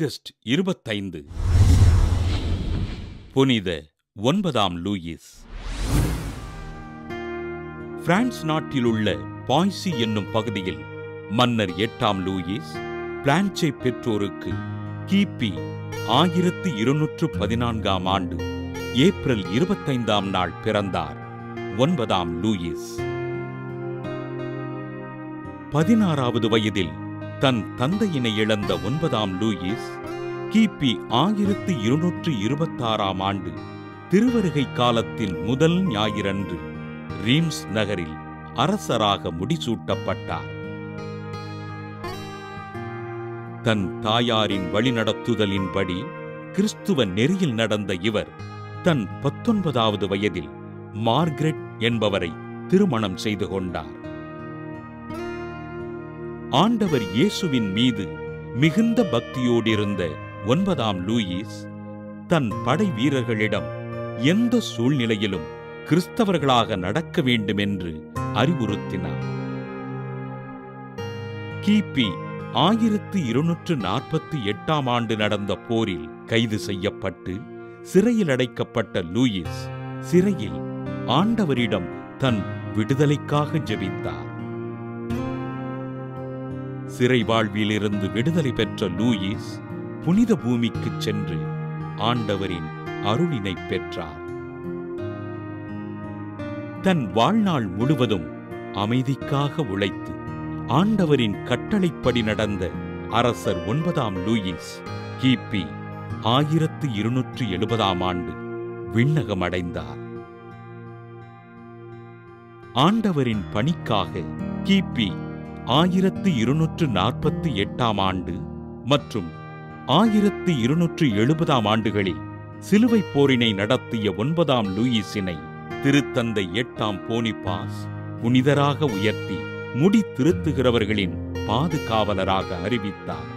August இருபத்தைந்து புனித ஒன்பதாம் லூயிஸ் பிரான்ஸ் நாட்டிலுள்ள பாய்சி என்னும் பகுதியில் மன்னர் எட்டாம் லூயிஸ் பிளான்சை பெற்றோருக்கு கிபி ஆயிரத்து இருநூற்று பதினான்காம் ஆண்டு ஏப்ரல் இருபத்தைந்தாம் நாள் பிறந்தார் ஒன்பதாம் லூயிஸ் பதினாறாவது வயதில் தன் தந்தையினை இழந்த ஒன்பதாம் லூயிஸ் கிபி ஆயிரத்து இருநூற்று இருபத்தாறாம் ஆண்டு திருவருகை காலத்தின் முதல் ஞாயிறன்று ரீம்ஸ் நகரில் அரசராக முடிசூட்டப்பட்டார் தன் தாயாரின் வழிநடத்துதலின்படி கிறிஸ்துவ நெறியில் நடந்த இவர் தன் பத்தொன்பதாவது வயதில் மார்கரெட் என்பவரை திருமணம் செய்து கொண்டார் ஆண்டவர் இயேசுவின் மீது மிகுந்த பக்தியோடிருந்த ஒன்பதாம் லூயிஸ் தன் படை வீரர்களிடம் எந்த சூழ்நிலையிலும் கிறிஸ்தவர்களாக நடக்க வேண்டுமென்று அறிவுறுத்தினார் கிபி ஆயிரத்து இருநூற்று நாற்பத்தி எட்டாம் ஆண்டு நடந்த போரில் கைது செய்யப்பட்டு சிறையில் அடைக்கப்பட்ட லூயிஸ் சிறையில் ஆண்டவரிடம் தன் விடுதலைக்காக ஜெபித்தார் சிறை வாழ்விலிருந்து விடுதலை பெற்ற லூயிஸ் புனித பூமிக்குச் சென்று ஆண்டவரின் அருளினை பெற்றார் தன் வாழ்நாள் முழுவதும் அமைதிக்காக உழைத்து ஆண்டவரின் கட்டளைப்படி நடந்த அரசர் ஒன்பதாம் லூயிஸ் கிபி ஆயிரத்து இருநூற்று எழுபதாம் ஆண்டு விண்ணகம் அடைந்தார் ஆண்டவரின் பணிக்காக கிபி ஆயிரத்து இருநூற்று நாற்பத்தி எட்டாம் ஆண்டு மற்றும் ஆயிரத்து இருநூற்று எழுபதாம் ஆண்டுகளில் சிலுவை போரினை நடத்திய ஒன்பதாம் லூயிஸினை திருத்தந்தை எட்டாம் போனிபாஸ் புனிதராக உயர்த்தி முடி திருத்துகிறவர்களின் பாதுகாவலராக அறிவித்தார்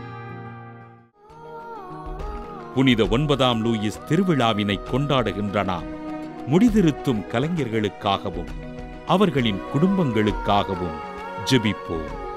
புனித ஒன்பதாம் லூயிஸ் திருவிழாவினை கொண்டாடுகின்ற நாம் முடிதிருத்தும் கலைஞர்களுக்காகவும் அவர்களின் குடும்பங்களுக்காகவும் ஜெபிப்போம்